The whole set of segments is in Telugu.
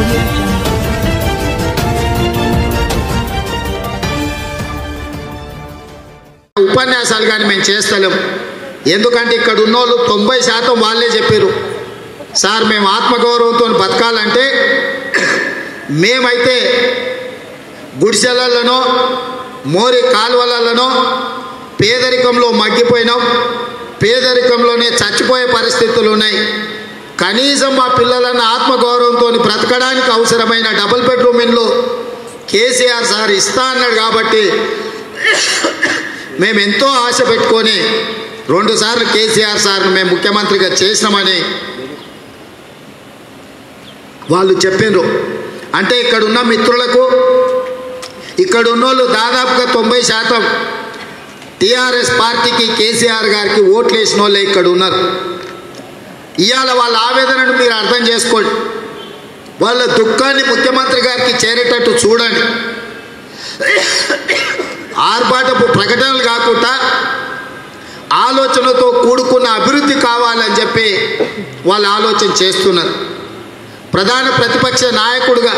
audio jungle. ఉపన్యాసాలు కానీ మేము చేస్తలేం ఎందుకంటే ఇక్కడ ఉన్నోళ్ళు తొంభై శాతం వాళ్ళే చెప్పారు సార్ మేము ఆత్మగౌరవంతో బతకాలంటే మేమైతే గుడిసెలలోనో మోరి కాలువలలోనో పేదరికంలో మగ్గిపోయినాం పేదరికంలోనే చచ్చిపోయే పరిస్థితులు ఉన్నాయి కనీసం మా పిల్లలను ఆత్మగౌరవంతో బ్రతకడానికి అవసరమైన డబుల్ బెడ్రూమ్ ఇల్లు కేసీఆర్ సార్ ఇస్తా అన్నాడు కాబట్టి మేము ఎంతో ఆశ పెట్టుకొని రెండుసార్లు కేసీఆర్ సార్ను మేము ముఖ్యమంత్రిగా చేసినామని వాళ్ళు చెప్పిండ్రు అంటే ఇక్కడ ఉన్న మిత్రులకు ఇక్కడ ఉన్నోళ్ళు దాదాపుగా తొంభై శాతం టీఆర్ఎస్ పార్టీకి కేసీఆర్ గారికి ఓట్లు వేసిన వాళ్ళే ఇక్కడ ఉన్నారు ఇవాళ వాళ్ళ ఆవేదనను మీరు అర్థం చేసుకోండి వాళ్ళ దుఃఖాన్ని ముఖ్యమంత్రి గారికి చేరేటట్టు చూడండి ఆర్భాటపు ప్రకటనలు కాకుండా ఆలోచనతో కూడుకున్న అభివృద్ధి కావాలని చెప్పి వాళ్ళు ఆలోచన చేస్తున్నారు ప్రధాన ప్రతిపక్ష నాయకుడిగా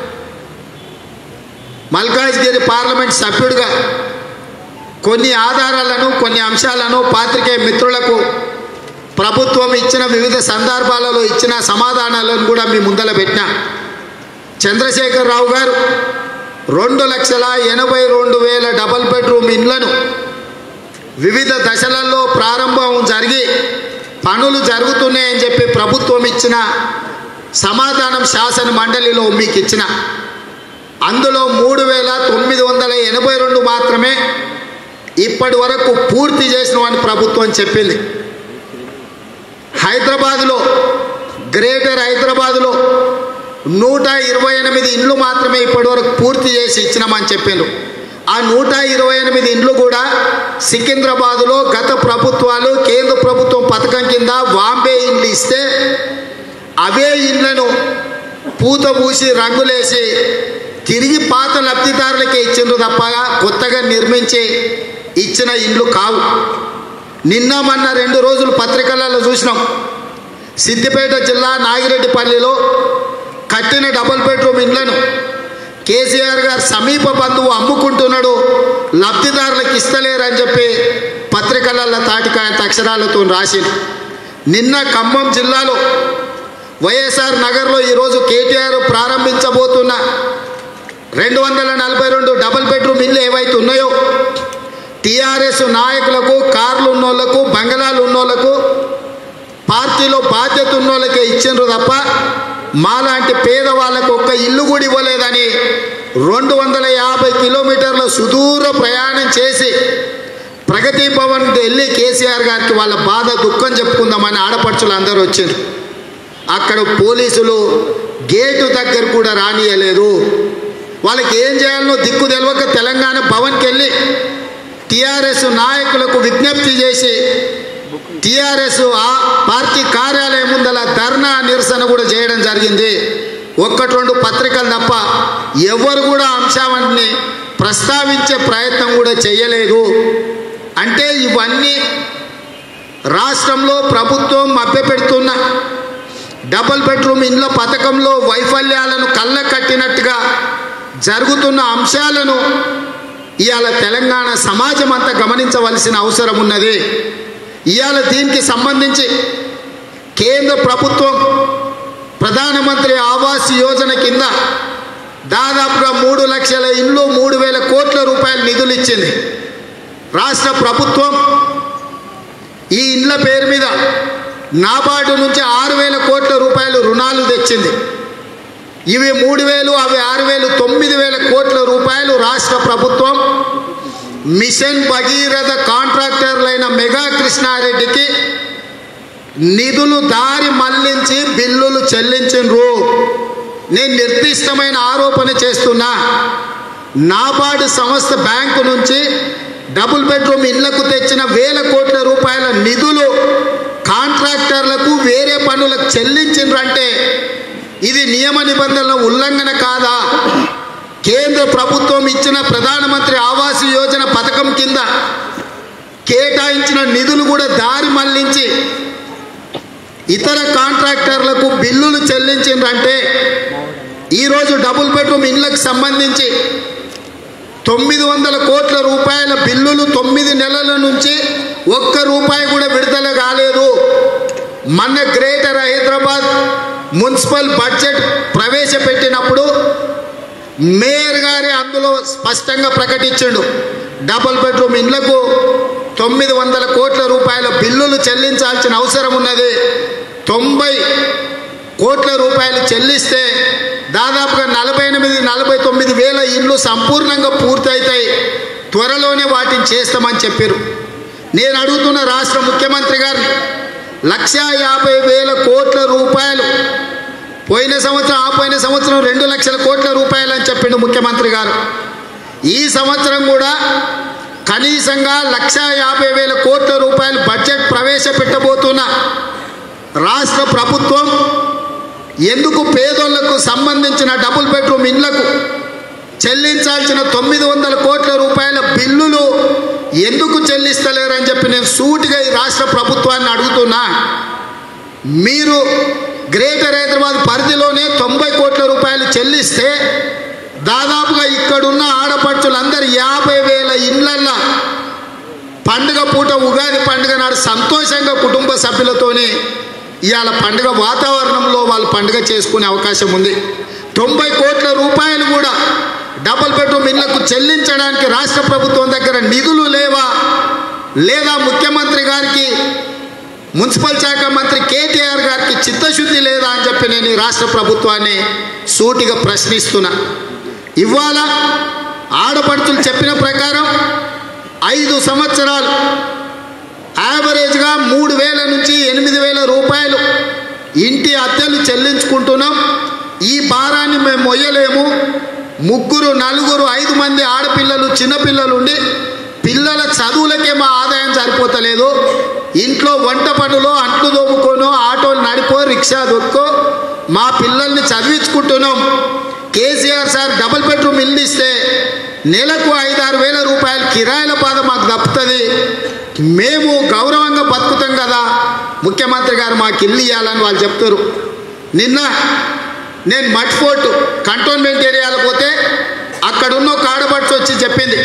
మల్కాజ్గిరి పార్లమెంట్ సభ్యుడిగా కొన్ని ఆధారాలను కొన్ని అంశాలను పాత్రికేయ మిత్రులకు ప్రభుత్వం ఇచ్చిన వివిధ సందర్భాలలో ఇచ్చిన సమాధానాలను కూడా మీ ముందల పెట్టినా చంద్రశేఖర్ రావు గారు రెండు లక్షల ఎనభై రెండు వేల డబల్ బెడ్రూమ్ ఇండ్లను వివిధ దశలలో ప్రారంభం జరిగి పనులు జరుగుతున్నాయని చెప్పి ప్రభుత్వం ఇచ్చిన సమాధానం శాసన మండలిలో మీకు ఇచ్చిన అందులో మూడు వేల తొమ్మిది వందల ఎనభై రెండు మాత్రమే ఇప్పటి వరకు పూర్తి చేసినవని ప్రభుత్వం చెప్పింది హైదరాబాదులో గ్రేటర్ హైదరాబాదులో నూట ఇరవై ఎనిమిది ఇండ్లు మాత్రమే ఇప్పటివరకు పూర్తి చేసి ఇచ్చినామని చెప్పిండ్రు ఆ నూట ఇరవై ఎనిమిది ఇండ్లు కూడా సికింద్రాబాదులో గత ప్రభుత్వాలు కేంద్ర ప్రభుత్వం పథకం కింద వాంబే ఇండ్లు ఇస్తే అవే ఇండ్లను పూత పూసి రంగులేసి తిరిగి పాత లబ్ధిదారులకే ఇచ్చిండ్రు తప్ప కొత్తగా నిర్మించి ఇచ్చిన ఇండ్లు కావు నిన్న మొన్న రెండు రోజులు పత్రికలలో చూసినాం సిద్దిపేట జిల్లా నాగిరెడ్డిపల్లిలో కట్టిన డబుల్ బెడ్రూమ్ ఇండ్లను కేసీఆర్ గారు సమీప బంధువు అమ్ముకుంటున్నాడు లబ్ధిదారులకు ఇస్తలేరని చెప్పి పత్రికలలో తాటికాయంత అక్షరాలతో రాసింది నిన్న ఖమ్మం జిల్లాలో వైఎస్ఆర్ నగర్లో ఈరోజు కేటీఆర్ ప్రారంభించబోతున్న రెండు వందల నలభై రెండు డబుల్ బెడ్రూమ్ ఇల్లు ఏవైతే ఉన్నాయో టీఆర్ఎస్ నాయకులకు కార్లు ఉన్నోళ్లకు బంగళాలు ఉన్నోళ్లకు పార్టీలో బాధ్యత ఉన్నోళ్ళకే ఇచ్చిండ్రు తప్ప మాలాంటి పేదవాళ్ళకు ఒక్క ఇల్లు కూడా ఇవ్వలేదని రెండు వందల యాభై కిలోమీటర్ల సుదూర ప్రయాణం చేసి ప్రగతి భవన్ వెళ్ళి కేసీఆర్ గారికి వాళ్ళ బాధ దుఃఖం చెప్పుకుందామని ఆడపడుచులు అందరూ వచ్చారు అక్కడ పోలీసులు గేటు దగ్గర కూడా రానియలేదు వాళ్ళకి ఏం చేయాలనో దిక్కు తెలవక తెలంగాణ భవన్కి వెళ్ళి టీఆర్ఎస్ నాయకులకు విజ్ఞప్తి చేసి టీఆర్ఎస్ ఆ పార్టీ కార్యాలయం ముందల ధర్నా నిరసన కూడా చేయడం జరిగింది ఒక్కటి రెండు పత్రికలు తప్ప ఎవరు కూడా అంశాన్ని ప్రస్తావించే ప్రయత్నం కూడా చేయలేదు అంటే ఇవన్నీ రాష్ట్రంలో ప్రభుత్వం మభ్యపెడుతున్న డబుల్ బెడ్రూమ్ ఇండ్ల పథకంలో వైఫల్యాలను కళ్ళ కట్టినట్టుగా జరుగుతున్న అంశాలను ఇవాళ తెలంగాణ సమాజం అంతా గమనించవలసిన అవసరం ఉన్నది ఇవాళ దీనికి సంబంధించి కేంద్ర ప్రభుత్వం ప్రధానమంత్రి ఆవాస్ యోజన కింద దాదాపుగా మూడు లక్షల ఇండ్లు మూడు వేల కోట్ల రూపాయల నిధులు ఇచ్చింది రాష్ట్ర ప్రభుత్వం ఈ ఇండ్ల పేరు మీద నాబార్డు నుంచి ఆరు వేల కోట్ల రూపాయలు రుణాలు తెచ్చింది ఇవి మూడు వేలు అవి ఆరు వేలు తొమ్మిది వేల కోట్ల రూపాయలు రాష్ట్ర ప్రభుత్వం మిషన్ భగీరథ కాంట్రాక్టర్లైన మెగా కృష్ణారెడ్డికి నిధులు దారి మళ్లించి బిల్లులు చెల్లించిండ్రు నేను నిర్దిష్టమైన ఆరోపణ చేస్తున్నా నాబార్డు సంస్థ బ్యాంకు నుంచి డబుల్ బెడ్రూమ్ ఇళ్లకు తెచ్చిన వేల కోట్ల రూపాయల నిధులు కాంట్రాక్టర్లకు వేరే పనులకు చెల్లించిండ్రంటే ఇది నియమ నిబంధనల ఉల్లంఘన కాదా కేంద్ర ప్రభుత్వం ఇచ్చిన ప్రధానమంత్రి ఆవాస్ యోజన పథకం కింద కేటాయించిన నిధులు కూడా దారి మళ్లించి ఇతర కాంట్రాక్టర్లకు బిల్లులు చెల్లించిండ్రంటే ఈరోజు డబుల్ బెడ్రూమ్ ఇళ్ళకి సంబంధించి తొమ్మిది వందల కోట్ల రూపాయల బిల్లులు తొమ్మిది నెలల నుంచి ఒక్క రూపాయి కూడా విడుదల కాలేదు మన గ్రేటర్ హైదరాబాద్ మున్సిపల్ బడ్జెట్ ప్రవేశపెట్టినప్పుడు మేయర్ గారి అందులో స్పష్టంగా ప్రకటించిండు డబుల్ బెడ్రూమ్ ఇండ్లకు తొమ్మిది వందల కోట్ల రూపాయల బిల్లులు చెల్లించాల్సిన అవసరం ఉన్నది తొంభై కోట్ల రూపాయలు చెల్లిస్తే దాదాపుగా నలభై ఎనిమిది నలభై తొమ్మిది వేల ఇండ్లు సంపూర్ణంగా పూర్తవుతాయి త్వరలోనే వాటిని చేస్తామని చెప్పారు నేను అడుగుతున్న రాష్ట్ర ముఖ్యమంత్రి గారిని లక్షా యాభై వేల కోట్ల రూపాయలు పోయిన సంవత్సరం ఆ పోయిన సంవత్సరం రెండు లక్షల కోట్ల రూపాయలు అని చెప్పిండు ముఖ్యమంత్రి గారు ఈ సంవత్సరం కూడా కనీసంగా లక్షా యాభై వేల కోట్ల రూపాయలు బడ్జెట్ ప్రవేశపెట్టబోతున్న రాష్ట్ర ప్రభుత్వం ఎందుకు పేదోళ్లకు సంబంధించిన డబుల్ బెడ్రూమ్ ఇండ్లకు చెల్లించాల్సిన తొమ్మిది వందల కోట్ల రూపాయల బిల్లులు ఎందుకు చెల్లిస్తలేరని చెప్పి నేను సూటిగా ఈ రాష్ట్ర ప్రభుత్వాన్ని అడుగుతున్నా మీరు గ్రేటర్ హైదరాబాద్ పరిధిలోనే తొంభై కోట్ల రూపాయలు చెల్లిస్తే దాదాపుగా ఇక్కడున్న ఆడపడుచులందరూ యాభై వేల ఇండ్లల్లో పండుగ పూట ఉగాది పండుగ నాడు సంతోషంగా కుటుంబ సభ్యులతోనే ఇవాళ పండుగ వాతావరణంలో వాళ్ళు పండుగ చేసుకునే అవకాశం ఉంది తొంభై కోట్ల రూపాయలు కూడా డబుల్ బెడ్రూమ్ ఇళ్లకు చెల్లించడానికి రాష్ట్ర ప్రభుత్వం దగ్గర నిధులు లేవా లేదా ముఖ్యమంత్రి గారికి మున్సిపల్ శాఖ మంత్రి కేటీఆర్ గారికి చిత్తశుద్ధి లేదా అని చెప్పి నేను ఈ రాష్ట్ర ప్రభుత్వాన్ని సూటిగా ప్రశ్నిస్తున్నా ఇవాళ ఆడపడుచులు చెప్పిన ప్రకారం ఐదు సంవత్సరాలు యావరేజ్గా మూడు వేల నుంచి ఎనిమిది వేల రూపాయలు ఇంటి అద్దెలు చెల్లించుకుంటున్నాం ఈ భారాన్ని మేము మొయ్యలేము ముగ్గురు నలుగురు ఐదు మంది ఆడపిల్లలు చిన్నపిల్లలు ఉండి పిల్లల చదువులకే మా ఆదాయం సరిపోతలేదు ఇంట్లో వంట పనులు అంట్లు దోముకోనో ఆటోలు నడిపో రిక్షా దొక్కో మా పిల్లల్ని చదివించుకుంటున్నాం కేసీఆర్ సార్ డబుల్ బెడ్రూమ్ ఇల్లు ఇస్తే నెలకు ఐదారు వేల రూపాయలు కిరాయిల బాధ మాకు తప్పుతుంది మేము గౌరవంగా బతుకుతాం కదా ముఖ్యమంత్రి గారు మాకు ఇల్లు ఇవ్వాలని వాళ్ళు చెప్తారు నిన్న నేను మట్ ఫోర్ట్ కంటోన్మెంట్ ఏరియాలో పోతే అక్కడున్న ఒక ఆడపడుచు వచ్చి చెప్పింది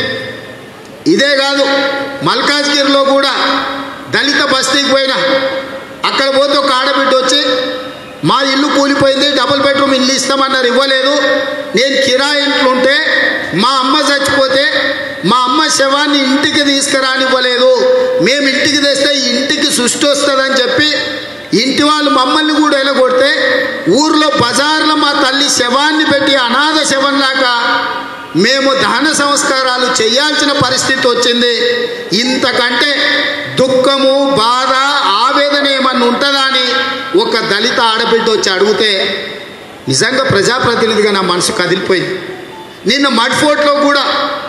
ఇదే కాదు మల్కాజ్గిరిలో కూడా దళిత బస్తీకి పోయినా అక్కడ పోతే ఒక ఆడబిడ్డ వచ్చి మా ఇల్లు కూలిపోయింది డబుల్ బెడ్రూమ్ ఇల్లు ఇస్తామన్నారు ఇవ్వలేదు నేను కిరాయి ఇంట్లో ఉంటే మా అమ్మ చచ్చిపోతే మా అమ్మ శవాన్ని ఇంటికి తీసుకురానివ్వలేదు మేము ఇంటికి తెస్తే ఈ ఇంటికి సృష్టి వస్తుందని చెప్పి ఇంటి వాళ్ళు మమ్మల్ని కూడా ఎలగొడితే ఊర్లో బజార్లో మా తల్లి శవాన్ని పెట్టి అనాథ శవంలాగా మేము దహన సంస్కారాలు చేయాల్సిన పరిస్థితి వచ్చింది ఇంతకంటే దుఃఖము బాధ ఆవేదన ఏమన్నా ఉంటుందా అని ఒక దళిత ఆడబిడ్డ వచ్చి అడిగితే నిజంగా ప్రజాప్రతినిధిగా నా మనసు కదిలిపోయింది నిన్న మడ్ఫోర్ట్లో కూడా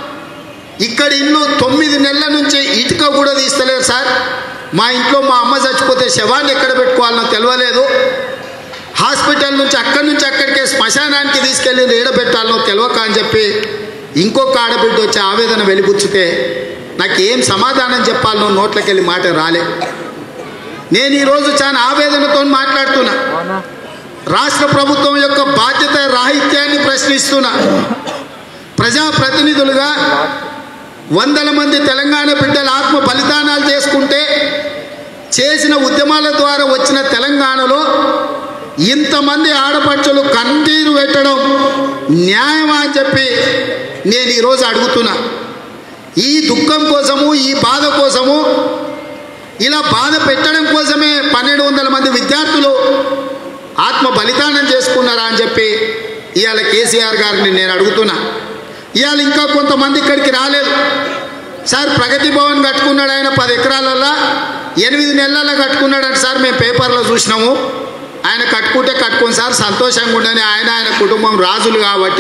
ఇక్కడ ఇల్లు తొమ్మిది నెలల నుంచి ఇటుక కూడా తీస్తలేరు సార్ మా ఇంట్లో మా అమ్మ చచ్చిపోతే శవాన్ని ఎక్కడ పెట్టుకోవాలనో తెలియలేదు హాస్పిటల్ నుంచి అక్కడి నుంచి అక్కడికే శ్మశానానికి తీసుకెళ్ళి ఏడబెట్టాలనో తెలియక అని చెప్పి ఇంకొక ఆడబిడ్డ వచ్చి ఆవేదన వెలిపుచ్చితే నాకు ఏం సమాధానం చెప్పాలనో నోట్లోకి వెళ్ళి మాట రాలే నేను ఈరోజు చాలా ఆవేదనతో మాట్లాడుతున్నా రాష్ట్ర ప్రభుత్వం యొక్క బాధ్యత రాహిత్యాన్ని ప్రశ్నిస్తున్నా ప్రజాప్రతినిధులుగా వందల మంది తెలంగాణ బిడ్డలు ఆత్మ బలిదానాలు చేసుకుంటే చేసిన ఉద్యమాల ద్వారా వచ్చిన తెలంగాణలో ఇంతమంది ఆడపడుచులు కన్నీరు పెట్టడం న్యాయమా అని చెప్పి నేను ఈరోజు అడుగుతున్నా ఈ దుఃఖం కోసము ఈ బాధ కోసము ఇలా బాధ పెట్టడం కోసమే పన్నెండు వందల మంది విద్యార్థులు ఆత్మ బలిదానం చేసుకున్నారా అని చెప్పి ఇవాళ కేసీఆర్ గారిని నేను అడుగుతున్నా ఇవాళ ఇంకా కొంతమంది ఇక్కడికి రాలేదు సార్ ప్రగతి భవన్ కట్టుకున్నాడు ఆయన పది ఎకరాలల్లో ఎనిమిది నెలల్లో కట్టుకున్నాడంట సార్ మేము పేపర్లో చూసినాము ఆయన కట్టుకుంటే కట్టుకోండి సార్ సంతోషంగా ఉండని ఆయన ఆయన కుటుంబం రాజులు కాబట్టి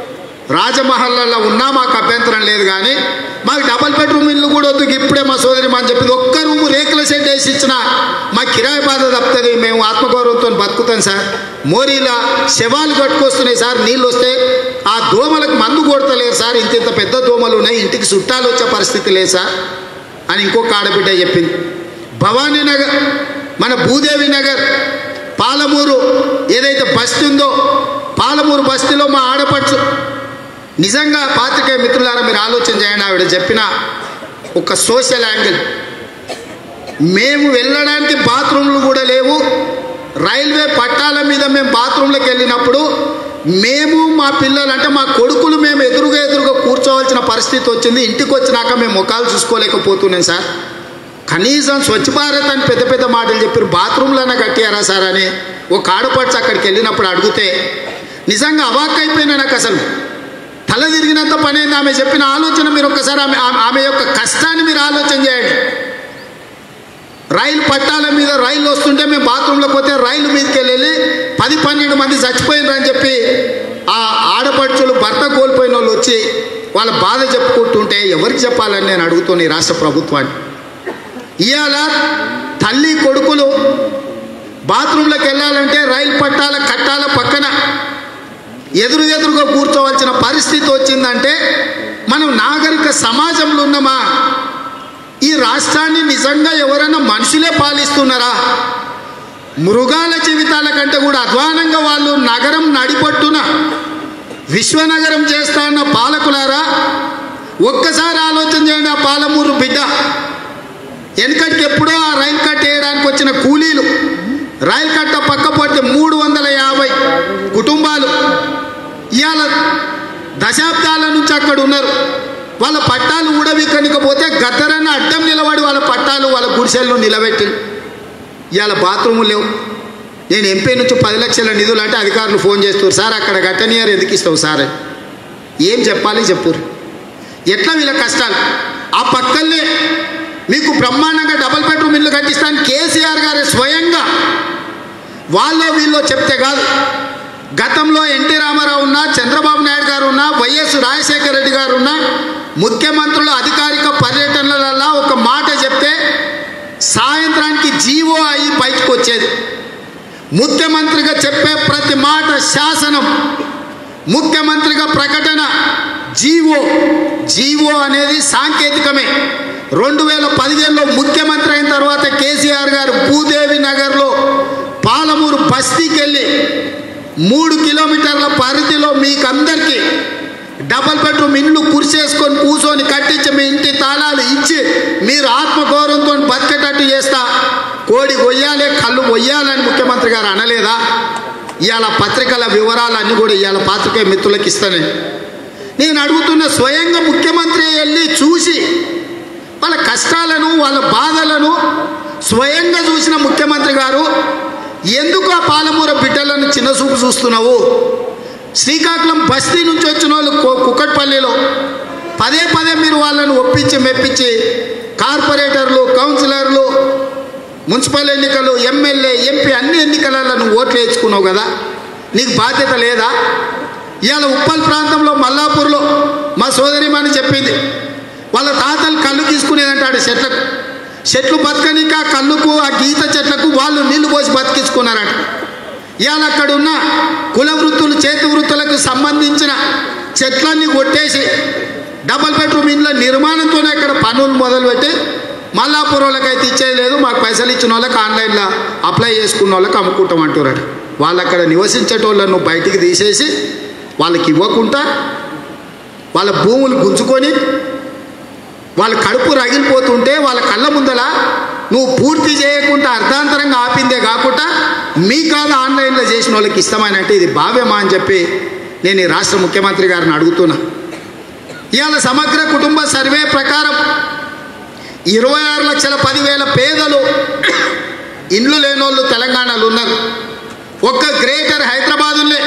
రాజమహల్లో ఉన్నా మాకు అభ్యంతరం లేదు కానీ మాకు డబల్ బెడ్రూమ్ ఇల్లు కూడా వద్దు ఇప్పుడే మా సోదరి అని చెప్పింది ఒక్క రూము రేకుల సెట్ వేసి ఇచ్చిన మా కిరాయి బాధ తప్పుతుంది మేము ఆత్మగౌరవంతో బతుకుతాం సార్ మోరీలా శవాలు కట్టుకొస్తున్నాయి సార్ నీళ్ళు వస్తే ఆ దోమలకు మందు కొడతలేరు సార్ ఇంత ఇంత పెద్ద దోమలు ఉన్నాయి ఇంటికి చుట్టాలు వచ్చే పరిస్థితి లేదు సార్ అని ఇంకొక ఆడబిడ్డ చెప్పింది భవానీ నగర్ మన భూదేవి నగర్ పాలమూరు ఏదైతే బస్తీ ఉందో పాల పాలమూరు బస్తీలో మా ఆడపడుచు నిజంగా పాత్రికేయ మిత్రులారా మీరు ఆలోచన చేయండి ఆవిడ చెప్పిన ఒక సోషల్ యాంగిల్ మేము వెళ్ళడానికి బాత్రూమ్లు కూడా లేవు రైల్వే పట్టాల మీద మేము బాత్రూంలోకి వెళ్ళినప్పుడు మేము మా పిల్లలు అంటే మా కొడుకులు మేము ఎదురుగా ఎదురుగా కూర్చోవలసిన పరిస్థితి వచ్చింది ఇంటికి వచ్చినాక మేము ముఖాలు చూసుకోలేకపోతున్నాం సార్ కనీసం స్వచ్ఛ భారత్ అని పెద్ద పెద్ద మాటలు చెప్పారు బాత్రూమ్లన్నా కట్టారా సార్ అని ఒక ఆడపడుచు అక్కడికి వెళ్ళినప్పుడు అడిగితే నిజంగా అవాక్ అయిపోయినా నాకు అసలు తల తిరిగినంత పని అయింది ఆమె చెప్పిన ఆలోచన మీరు ఒక్కసారి ఆమె ఆమె- ఆమె యొక్క కష్టాన్ని మీరు ఆలోచన చేయండి రైలు పట్టాల మీద రైలు వస్తుంటే మేము బాత్రూంలోకి పోతే రైలు మీదకి వెళ్ళి పది పన్నెండు మంది చచ్చిపోయినారు అని చెప్పి ఆ ఆడపడుచులు భర్త కోల్పోయిన వాళ్ళు వచ్చి వాళ్ళ బాధ చెప్పుకుంటుంటే ఎవరికి చెప్పాలని నేను అడుగుతాను ఈ రాష్ట్ర ప్రభుత్వాన్ని ఇవాళ తల్లి కొడుకులు బాత్రూంలోకి వెళ్ళాలంటే రైలు పట్టాల కట్టాల పక్కన ఎదురు ఎదురుగా కూర్చోవలసిన పరిస్థితి వచ్చిందంటే మనం నాగరిక సమాజంలో ఉన్నామా ఈ రాష్ట్రాన్ని నిజంగా ఎవరైనా మనుషులే పాలిస్తున్నారా మృగాల జీవితాల కంటే కూడా అధ్వానంగా వాళ్ళు నగరం నడిపట్టున విశ్వనగరం చేస్తా అన్న పాలకులారా ఒక్కసారి ఆలోచన చేయండి ఆ పాలమూరు బిడ్డ వెనకటికి ఎప్పుడో ఆ రైలు కట్ట వేయడానికి వచ్చిన కూలీలు రైలు కట్ట పక్క పడితే మూడు వందల యాభై కుటుంబాలు ఇవాళ దశాబ్దాల నుంచి అక్కడ ఉన్నారు వాళ్ళ పట్టాలు ఊడవిక్కనికపోతే గద్దరన్న అడ్డం నిలబడి వాళ్ళ పట్టాలు వాళ్ళ గుడిసెల్లో నిలబెట్టి ఇవాళ బాత్రూములు లేవు నేను ఎంపీ నుంచి పది లక్షల నిధులు అంటే అధికారులు ఫోన్ చేస్తారు సార్ అక్కడ గట్టనియర్ ఎందుకు ఇస్తావు సార్ అని. ఏం చెప్పాలి చెప్పురు ఎట్లా వీళ్ళ కష్టాలు ఆ పక్కనే మీకు బ్రహ్మాండంగా డబుల్ బెడ్రూమ్ ఇల్లు కట్టిస్తాను కేసీఆర్ గారే స్వయంగా వాళ్ళో వీళ్ళో చెప్తే కాదు గతంలో ఎన్టీ రామారావు ఉన్నా చంద్రబాబు నాయుడు గారు ఉన్నా వైఎస్ రాజశేఖర రెడ్డి గారు ఉన్నా ముఖ్యమంత్రుల అధికారిక పర్యటనలలో ఒక మాట చెప్తే సాయంత్రానికి జీవో అయి బయటకు వచ్చేది ముఖ్యమంత్రిగా చెప్పే ప్రతి మాట శాసనం ముఖ్యమంత్రిగా ప్రకటన జీవో జీవో అనేది సాంకేతికమే రెండు వేల పదిహేనులో ముఖ్యమంత్రి అయిన తర్వాత కేసీఆర్ గారు భూదేవి నగర్లో పాలమూరు బస్తీకి వెళ్ళి మూడు కిలోమీటర్ల పరిధిలో మీకు అందరికీ డబల్ బెడ్రూమ్ ఇండ్లు కుర్చేసుకొని కూర్చొని కట్టించి మీ ఇంటి తాళాలు ఇచ్చి మీరు ఆత్మగౌరవంతో బతికేటట్టు చేస్తా కోడి కొయ్యాలే కళ్ళు కొయ్యాలని ముఖ్యమంత్రి గారు అనలేదా ఇవాళ పత్రికల వివరాలన్నీ కూడా ఇవాళ పాత్రికే మిత్రులకు ఇస్తాను నేను అడుగుతున్న స్వయంగా ముఖ్యమంత్రి వెళ్ళి చూసి వాళ్ళ కష్టాలను వాళ్ళ బాధలను స్వయంగా చూసిన ముఖ్యమంత్రి గారు ఎందుకు ఆ పాలమూర బిడ్డలను చిన్నచూపు చూస్తున్నావు శ్రీకాకుళం బస్తీ నుంచి వచ్చిన వాళ్ళు కు- కుక్కట్పల్లిలో పదే పదే మీరు వాళ్ళను ఒప్పించి మెప్పించి కార్పొరేటర్లు కౌన్సిలర్లు మున్సిపల్ ఎన్నికలు ఎమ్మెల్యే ఎంపీ అన్ని ఎన్నికలలో నువ్వు ఓట్లు వేయించుకున్నావు కదా నీకు బాధ్యత లేదా ఇవాళ ఉప్పల్ ప్రాంతంలో మల్లాపూర్లో మా సోదరిమని చెప్పింది వాళ్ళ తాతలు కళ్ళు తీసుకునేదంటాడు చెట్లకు చెట్లు బతకనిక ఆ కళ్ళుకు ఆ గీత చెట్లకు వాళ్ళు నీళ్లు పోసి బతికించుకున్నారట ఇవాళ అక్కడ ఉన్న కుల వృత్తులు చేతి వృత్తులకు సంబంధించిన చెట్లన్నీ కొట్టేసి డబల్ బెడ్రూమ్ ఇండ్ల నిర్మాణంతోనే ఇక్కడ పనులు మొదలుపెట్టి మల్లాపూర్ వాళ్ళకైతే ఇచ్చేది లేదు మాకు పైసలు ఇచ్చిన వాళ్ళకి ఆన్లైన్లో అప్లై చేసుకున్న వాళ్ళకి అమ్ముకుంటాం అంటున్నారట వాళ్ళు అక్కడ నివసించేటోళ్ళను బయటికి తీసేసి వాళ్ళకి ఇవ్వకుండా వాళ్ళ భూములు గుంజుకొని వాళ్ళ కడుపు రగిలిపోతుంటే వాళ్ళ కళ్ళ ముందల నువ్వు పూర్తి చేయకుండా అర్ధాంతరంగా ఆపిందే కాకుండా మీ కాదు ఆన్లైన్లో చేసిన వాళ్ళకి ఇస్తామని అంటే ఇది భావ్యమా అని చెప్పి నేను ఈ రాష్ట్ర ముఖ్యమంత్రి గారిని అడుగుతున్నా ఇవాళ సమగ్ర కుటుంబ సర్వే ప్రకారం ఇరవై ఆరు లక్షల పదివేల పేదలు ఇండ్లు లేనోళ్ళు తెలంగాణలో ఉన్నారు ఒక్క గ్రేటర్ హైదరాబాదులే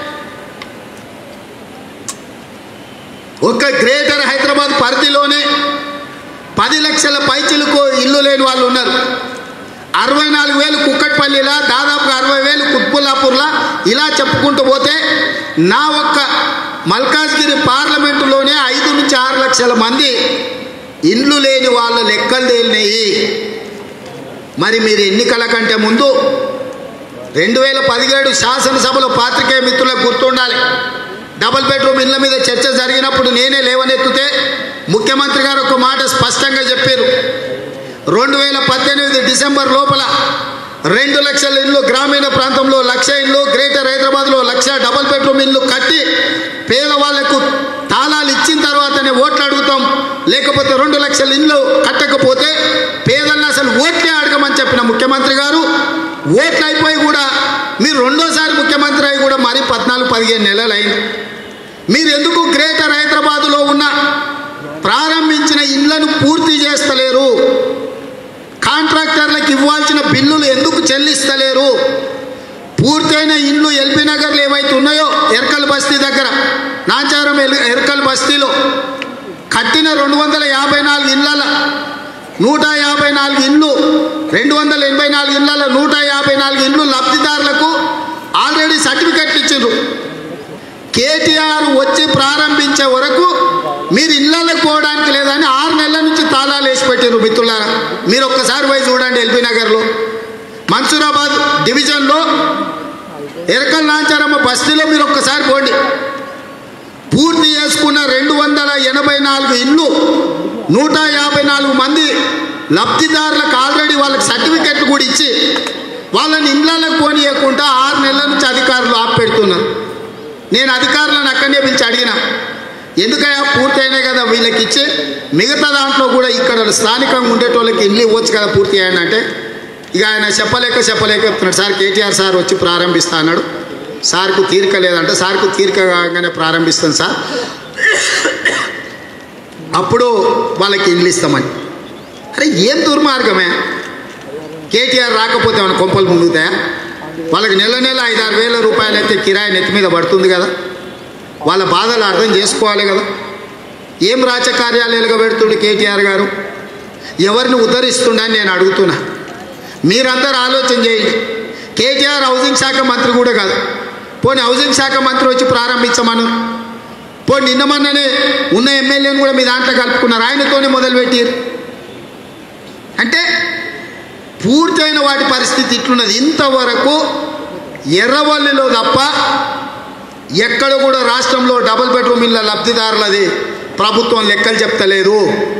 ఒక్క గ్రేటర్ హైదరాబాద్ పరిధిలోనే పది లక్షల పైచిలకు ఇల్లు లేని వాళ్ళు ఉన్నారు అరవై నాలుగు వేలు కుక్కట్పల్లిలా దాదాపుగా అరవై వేలు కుత్బుల్లాపూర్లా ఇలా చెప్పుకుంటూ పోతే నా ఒక్క మల్కాజ్గిరి పార్లమెంటులోనే ఐదు నుంచి ఆరు లక్షల మంది ఇండ్లు లేని వాళ్ళ లెక్కలు తేలినాయి మరి మీరు ఎన్నికల కంటే ముందు రెండు వేల పదిహేడు శాసనసభలో పాత్రికేయ మిత్రులకు గుర్తుండాలి డబుల్ బెడ్రూమ్ ఇళ్ల మీద చర్చ జరిగినప్పుడు నేనే లేవనెత్తితే ముఖ్యమంత్రి గారు ఒక మాట స్పష్టంగా చెప్పారు రెండు వేల పద్దెనిమిది డిసెంబర్ లోపల రెండు లక్షల ఇల్లు గ్రామీణ ప్రాంతంలో లక్ష ఇల్లు గ్రేటర్ హైదరాబాద్లో లక్ష డబల్ బెడ్రూమ్ ఇల్లు కట్టి పేదవాళ్లకు తాళాలు ఇచ్చిన తర్వాతనే ఓట్లు అడుగుతాం లేకపోతే రెండు లక్షల ఇల్లు కట్టకపోతే పేదలను అసలు ఓట్లే అడగమని చెప్పిన ముఖ్యమంత్రి గారు ఓట్లు అయిపోయి కూడా మీరు రెండోసారి ముఖ్యమంత్రి అయి కూడా మరి పద్నాలుగు పదిహేను నెలలు అయింది మీరు ఎందుకు గ్రేటర్ హైదరాబాదులో ఉన్న ప్రారంభించిన ఇళ్లను పూర్తి చేస్తలేరు కాంట్రాక్టర్లకు ఇవ్వాల్సిన బిల్లులు ఎందుకు చెల్లిస్తలేరు పూర్తయిన ఇండ్లు ఎల్బీ నగర్లు ఏవైతే ఉన్నాయో ఎర్కల్ బస్తీ దగ్గర నాచారం ఎల్ ఎర్కల్ బస్తీలో కట్టిన రెండు వందల యాభై నాలుగు ఇళ్ళల నూట యాభై నాలుగు ఇండ్లు రెండు వందల ఎనభై నాలుగు ఇళ్ళల నూట యాభై నాలుగు ఇండ్లు లబ్ధిదారులకు ఆల్రెడీ సర్టిఫికెట్లు ఇచ్చిండ్రు కేటీఆర్ వచ్చి ప్రారంభించే వరకు మీరు ఇళ్ళకి పోవడానికి లేదని ఆరు నెలల నుంచి తాళాలు వేసి పెట్టారు మిత్రులారా మీరు ఒక్కసారి పోయి చూడండి ఎల్బీ నగర్లో మన్సూరాబాద్ డివిజన్లో ఎరకల్ నాంచారమ్మ బస్తీలో మీరు ఒక్కసారి పోండి పూర్తి చేసుకున్న రెండు వందల ఎనభై నాలుగు ఇళ్ళు నూట యాభై నాలుగు మంది లబ్ధిదారులకు ఆల్రెడీ వాళ్ళకి సర్టిఫికెట్లు కూడా ఇచ్చి వాళ్ళని ఇళ్ళకు పోనీయకుండా ఆరు నెలల నుంచి అధికారులు ఆపెడుతున్నారు నేను అధికారులను అక్కడనే పిలిచి అడిగిన ఎందుకయ్యా పూర్తయినాయి కదా వీళ్ళకి ఇచ్చి మిగతా దాంట్లో కూడా ఇక్కడ స్థానికంగా ఉండేటోళ్ళకి ఇల్లు ఇవ్వచ్చు కదా పూర్తి అయ్యాను అంటే ఇక ఆయన చెప్పలేక చెప్పలేక చెప్తున్నాడు సార్ కేటీఆర్ సార్ వచ్చి ప్రారంభిస్తా అన్నాడు సార్కు తీరిక లేదంటే సార్కు తీరిక కాగానే ప్రారంభిస్తాను సార్ అప్పుడు వాళ్ళకి ఇల్లు ఇస్తామని అరే ఏం దుర్మార్గమే కేటీఆర్ రాకపోతే మన కొంపలు ముందుతాయా వాళ్ళకి నెల నెల ఐదారు వేల రూపాయలు అయితే కిరాయి నెత్తి మీద పడుతుంది కదా వాళ్ళ బాధలు అర్థం చేసుకోవాలి కదా ఏం రాజకార్యాలయాలుగా పెడుతుండు కేటీఆర్ గారు ఎవరిని ఉద్ధరిస్తుండని నేను అడుగుతున్నా మీరందరూ ఆలోచన చేయండి కేటీఆర్ హౌసింగ్ శాఖ మంత్రి కూడా కాదు పోనీ హౌసింగ్ శాఖ మంత్రి వచ్చి ప్రారంభించమను పోనీ నిన్న మొన్ననే ఉన్న ఎమ్మెల్యేని కూడా మీ దాంట్లో కలుపుకున్నారు ఆయనతోనే మొదలుపెట్టారు అంటే పూర్తయిన వాటి పరిస్థితి ఇట్లున్నది ఇంతవరకు ఎర్రవల్లిలో తప్ప ఎక్కడ కూడా రాష్ట్రంలో డబుల్ బెడ్రూమ్ ఇళ్ళ లబ్ధిదారులది ప్రభుత్వం లెక్కలు చెప్తలేదు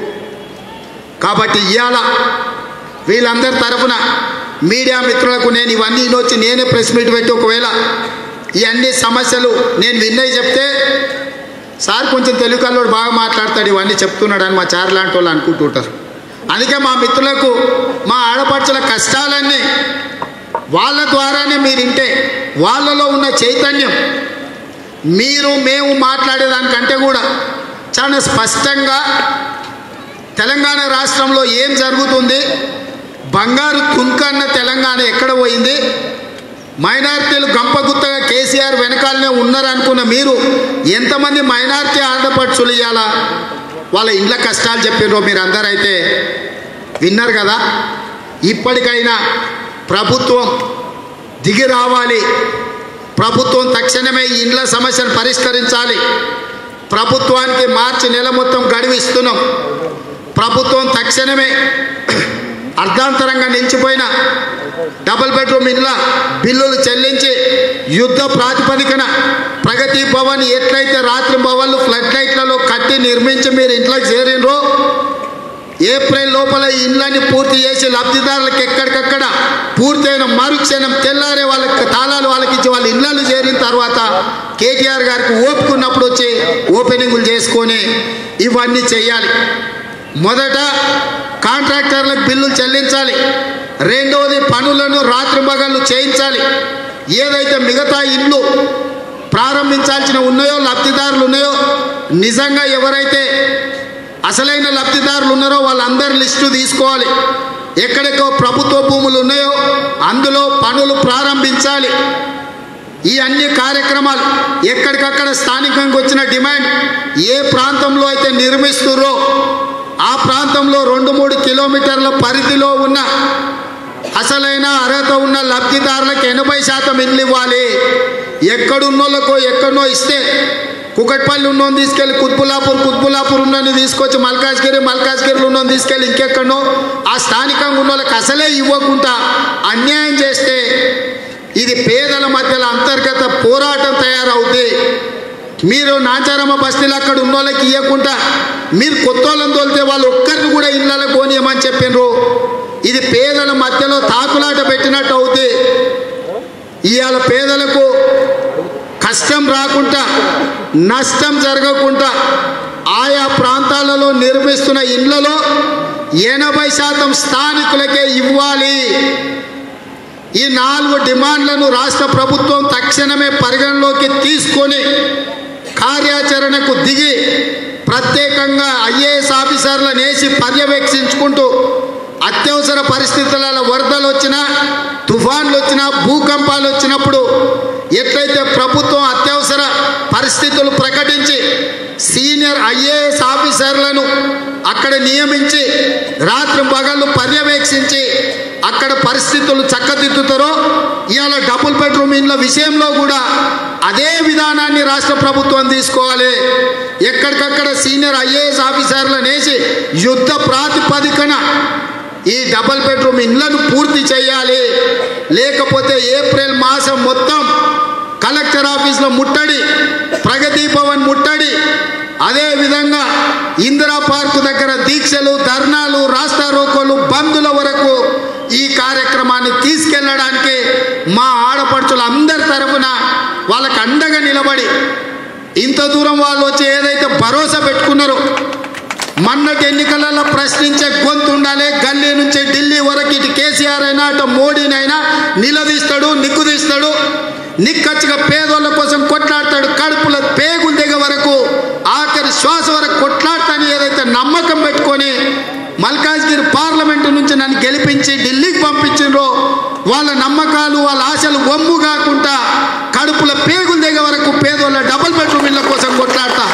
కాబట్టి ఇవాళ వీళ్ళందరి తరఫున మీడియా మిత్రులకు నేను ఇవన్నీ వచ్చి నేనే ప్రెస్ మీట్ పెట్టి ఒకవేళ ఈ అన్ని సమస్యలు నేను విన్నవి చెప్తే సార్ కొంచెం తెలుగు కల్లోడు బాగా మాట్లాడతాడు ఇవన్నీ చెప్తున్నాడు అని మా చార్ లాంటి వాళ్ళు అనుకుంటుంటారు అందుకే మా మిత్రులకు మా ఆడపడుచుల కష్టాలన్నీ వాళ్ళ ద్వారానే మీరు వింటే వాళ్ళలో ఉన్న చైతన్యం మీరు మేము మాట్లాడేదానికంటే కూడా చాలా స్పష్టంగా తెలంగాణ రాష్ట్రంలో ఏం జరుగుతుంది బంగారు తుంకన్న తెలంగాణ ఎక్కడ పోయింది మైనార్టీలు గంపగుత్తగా కేసీఆర్ వెనకాలనే ఉన్నారనుకున్న మీరు ఎంతమంది మైనార్టీ ఆడపడుచులు ఇవ్వాలా వాళ్ళ ఇండ్ల కష్టాలు చెప్పినరో మీరు అందరైతే విన్నారు కదా ఇప్పటికైనా ప్రభుత్వం దిగి రావాలి ప్రభుత్వం తక్షణమే ఈ ఇండ్ల సమస్యను పరిష్కరించాలి ప్రభుత్వానికి మార్చి నెల మొత్తం గడువిస్తున్నాం ప్రభుత్వం తక్షణమే అర్ధాంతరంగా నిలిచిపోయిన డబుల్ బెడ్రూమ్ ఇళ్ళ బిల్లులు చెల్లించి యుద్ధ ప్రాతిపదికన ప్రగతి భవన్ ఎట్లయితే రాత్రి భవన్లు ఫ్లడ్ లైట్లలో కట్టి నిర్మించి మీరు ఇంట్లోకి చేరినరో ఏప్రిల్ లోపల ఈ ఇళ్ళని పూర్తి చేసి లబ్ధిదారులకు ఎక్కడికక్కడ పూర్తయిన మరుక్షణం తెల్లారే వాళ్ళకి తాళాలు వాళ్ళకి ఇచ్చి వాళ్ళ ఇళ్ళను చేరిన తర్వాత కేటీఆర్ గారికి ఓపుకున్నప్పుడు వచ్చి ఓపెనింగులు చేసుకొని ఇవన్నీ చేయాలి మొదట కాంట్రాక్టర్లకు బిల్లులు చెల్లించాలి రెండవది పనులను రాత్రి మగళ్ళు చేయించాలి ఏదైతే మిగతా ఇల్లు ప్రారంభించాల్సిన ఉన్నాయో లబ్ధిదారులు ఉన్నాయో నిజంగా ఎవరైతే అసలైన లబ్ధిదారులు ఉన్నారో వాళ్ళందరి లిస్టు తీసుకోవాలి ఎక్కడెక్కడ ప్రభుత్వ భూములు ఉన్నాయో అందులో పనులు ప్రారంభించాలి ఈ అన్ని కార్యక్రమాలు ఎక్కడికక్కడ స్థానికంగా వచ్చిన డిమాండ్ ఏ ప్రాంతంలో అయితే నిర్మిస్తుర్రో ఆ ప్రాంతంలో రెండు మూడు కిలోమీటర్ల పరిధిలో ఉన్న అసలైన అర్హత ఉన్న లబ్ధిదారులకు ఎనభై శాతం ఇల్లు ఇవ్వాలి ఎక్కడున్నోళ్ళకో ఎక్కడనో ఇస్తే కుకట్పల్లి ఉన్నోని తీసుకెళ్ళి కుత్బులాపూర్ కుత్బులాపూర్ ఉన్నోని తీసుకొచ్చి మల్కాజ్గిరి మల్కాజ్గిరిలో ఉన్నోని తీసుకెళ్ళి ఇంకెక్కడనో ఆ స్థానికంగా ఉన్న వాళ్ళకి అసలే ఇవ్వకుండా అన్యాయం చేస్తే ఇది పేదల మధ్యలో అంతర్గత పోరాటం తయారవుతుంది మీరు నాచారమ్మ బస్తీలు అక్కడ ఉన్న వాళ్ళకి ఇవ్వకుండా మీరు కొత్త వాళ్ళని తోలితే వాళ్ళు ఒక్కరిని కూడా ఇళ్ళలో పోనీయమని చెప్పినారు ఇది పేదల మధ్యలో తాకులాట పెట్టినట్టు అవుతే ఇవాళ పేదలకు కష్టం రాకుండా నష్టం జరగకుండా ఆయా ప్రాంతాలలో నిర్మిస్తున్న ఇళ్లలో ఎనభై శాతం స్థానికులకే ఇవ్వాలి ఈ నాలుగు డిమాండ్లను రాష్ట్ర ప్రభుత్వం తక్షణమే పరిగణలోకి తీసుకొని కార్యాచరణకు దిగి ప్రత్యేకంగా ఐఏఎస్ ఆఫీసర్లను వేసి పర్యవేక్షించుకుంటూ అత్యవసర పరిస్థితులలో వరదలు వచ్చినా తుఫాన్లు వచ్చినా భూకంపాలు వచ్చినప్పుడు ఎట్లయితే ప్రభుత్వం అత్యవసర పరిస్థితులు ప్రకటించి సీనియర్ ఐఏఎస్ ఆఫీసర్లను అక్కడ నియమించి రాత్రి పగళ్ళు పర్యవేక్షించి అక్కడ పరిస్థితులు చక్కదిద్దుతారో ఇవాళ డబుల్ బెడ్రూమ్ ఇండ్ల విషయంలో కూడా అదే విధానాన్ని రాష్ట్ర ప్రభుత్వం తీసుకోవాలి ఎక్కడికక్కడ సీనియర్ ఐఏఎస్ ఆఫీసర్లను వేసి యుద్ధ ప్రాతిపదికన ఈ డబుల్ బెడ్రూమ్ ఇండ్లను పూర్తి చేయాలి లేకపోతే ఏప్రిల్ మాసం మొత్తం కలెక్టర్ ఆఫీస్లో ముట్టడి ప్రగతి భవన్ ముట్టడి అదేవిధంగా ఇందిరా పార్కు దగ్గర దీక్షలు ధర్నాలు రాస్తా రోకోలు బంధుల వరకు ఈ కార్యక్రమాన్ని తీసుకెళ్ళడానికి మా ఆడపడుచులు అందరి తరఫున వాళ్ళకి అండగా నిలబడి ఇంత దూరం వాళ్ళు వచ్చి ఏదైతే భరోసా పెట్టుకున్నారో మన్నటి ఎన్నికలలో ప్రశ్నించే గొంతు ఉండాలి గల్లీ నుంచి ఢిల్లీ వరకు ఇటు కేసీఆర్ అయినా అటు మోడీనైనా నిలదీస్తాడు నిక్కుదీస్తాడు నిక్కచ్చిగా పేదోళ్ళ కోసం కొట్లాడతాడు కడుపుల పేగులు దిగ వరకు ఆఖరి శ్వాస వరకు కొట్లాడతాని ఏదైతే నమ్మకం పెట్టుకొని మల్కాజ్గిరి పార్లమెంటు నుంచి నన్ను గెలిపించి ఢిల్లీకి పంపించిండ్రో వాళ్ళ నమ్మకాలు వాళ్ళ ఆశలు వమ్ము కాకుండా కడుపుల పేగులు దిగ వరకు పేదోళ్ళ డబుల్ బెడ్రూమ్ ఇళ్ళ కోసం కొట్లాడతా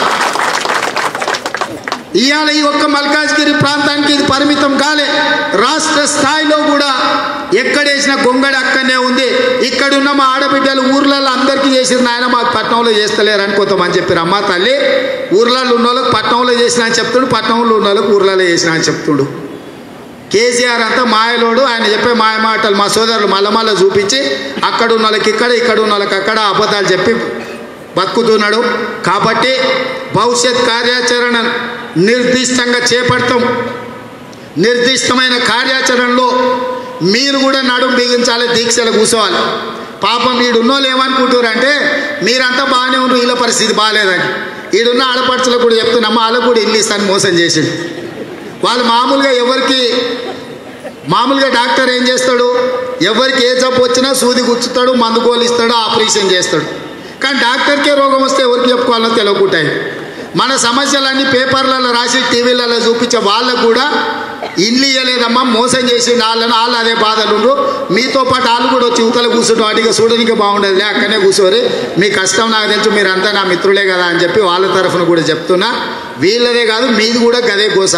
ఇవాళ ఈ ఒక్క మల్కాజ్గిరి ప్రాంతానికి ఇది పరిమితం కాలే రాష్ట్ర స్థాయిలో కూడా ఎక్కడేసిన గొంగడి అక్కడనే ఉంది ఇక్కడున్న మా ఆడబిడ్డలు ఊర్లలో అందరికీ చేసిన నాయన మాకు పట్నంలో చేస్తలేరు అని కొంతమంది చెప్పారు అమ్మ తల్లి ఊర్లలో ఉన్న వాళ్ళకి పట్నంలో చేసిన అని చెప్తుండు పట్నంలో ఉన్న వాళ్ళకి ఊర్లలో చేసిన అని చెప్తుండు కేసీఆర్ అంతా మాయలోడు ఆయన చెప్పే మాయ మాటలు మా సోదరులు మల్లమల్ల చూపించి అక్కడ ఉన్న వాళ్ళకి ఇక్కడ ఇక్కడ ఉన్న వాళ్ళకి అక్కడ అబద్ధాలు చెప్పి బతుకుతున్నాడు కాబట్టి భవిష్యత్ కార్యాచరణ నిర్దిష్టంగా చేపడతాం నిర్దిష్టమైన కార్యాచరణలో మీరు కూడా నడుం బిగించాలి దీక్షలు కూర్చోవాలి పాపం ఈడున్నోళ్ళు ఏమనుకుంటారు అంటే మీరంతా బాగానే ఉన్నారు వీళ్ళ పరిస్థితి బాగాలేదని ఈడున్న ఆడపడుచులకు కూడా చెప్తున్నా మా వాళ్ళకు కూడా ఇల్లు ఇస్తాను మోసం చేసిండు వాళ్ళు మామూలుగా ఎవరికి మామూలుగా డాక్టర్ ఏం చేస్తాడు ఎవరికి ఏ జబ్బు వచ్చినా సూది గుచ్చుతాడు మందు గోలు ఇస్తాడు ఆపరేషన్ చేస్తాడు కానీ డాక్టర్కే రోగం వస్తే ఎవరికి చెప్పుకోవాలో తెలియకుంటాయి మన సమస్యలన్నీ పేపర్లలో రాసి టీవీలలో చూపించే వాళ్ళకు కూడా ఇల్లు ఇవ్వలేదమ్మా మోసం చేసి వాళ్ళని వాళ్ళు అదే బాధలు మీతో పాటు వాళ్ళు కూడా వచ్చి యువతలు కూర్చుంటాం వాటికి చూడడానికి బాగుండదులే అక్కడనే కూర్చోరి మీ కష్టం నాకు తెలుసు మీరంతా నా మిత్రులే కదా అని చెప్పి వాళ్ళ తరఫున కూడా చెప్తున్నా వీళ్ళదే కాదు మీది కూడా గదే గోస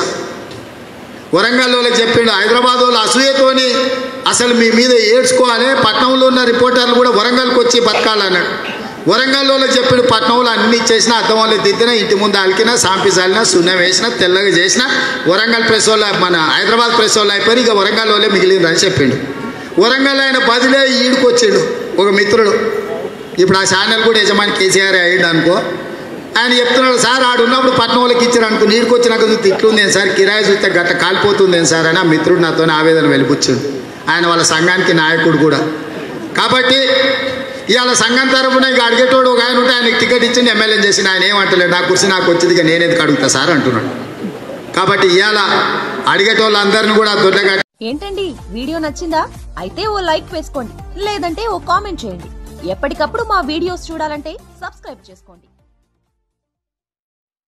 వరంగల్ వాళ్ళకి చెప్పిండు హైదరాబాద్ వాళ్ళు అసూయతోని అసలు మీ మీద ఏడ్చుకోవాలి పట్నంలో ఉన్న రిపోర్టర్లు కూడా వరంగల్కి వచ్చి బతకాలన్నాడు వరంగల్ వాళ్ళకి చెప్పిండు పట్నంలో అన్ని చేసిన అద్దం వాళ్ళు దిద్దిన ఇంటి ముందు అలికినా సాంపి చల్లినా సున్నం వేసిన తెల్లగా చేసిన వరంగల్ ప్రెస్ వాళ్ళు మన హైదరాబాద్ ప్రెస్ వాళ్ళు అయిపోయి ఇక వరంగల్ వాళ్ళే మిగిలింది అని చెప్పిండు వరంగల్ ఆయన బదిలే ఈడికి వచ్చిండు ఒక మిత్రుడు ఇప్పుడు ఆ ఛానల్ కూడా యజమాని కేసీఆర్ అయ్యిండు అనుకో ఆయన చెప్తున్నాడు సార్ ఆడు ఉన్నప్పుడు పట్నం వాళ్ళకి ఇచ్చారు అనుకో నీడికి వచ్చినాక చూస్తే ఇట్లుంది ఏం సార్ కిరాయి చూస్తే గట్ట కాలిపోతుంది ఏం సార్ అని ఆ మిత్రుడు నాతో ఆవేదన వెలిపుచ్చాడు ఆయన వాళ్ళ సంఘానికి నాయకుడు కూడా కాబట్టి ఇవాళ సంఘం తరఫున ఇక అడిగేటోడు ఒక ఆయన ఉంటే ఆయనకి టికెట్ ఇచ్చింది ఎమ్మెల్యే చేసిన ఆయన ఏమంటలేడు నా కుర్చీ నాకు వచ్చింది ఇక నేనేది అడుగుతా సార్ అంటున్నాడు కాబట్టి ఇవాళ అడిగేటోళ్ళందరిని కూడా దొడ్డగా ఏంటండి వీడియో నచ్చిందా అయితే ఓ లైక్ వేసుకోండి లేదంటే ఓ కామెంట్ చేయండి ఎప్పటికప్పుడు మా వీడియోస్ చూడాలంటే సబ్స్క్రైబ్ చేసుకోండి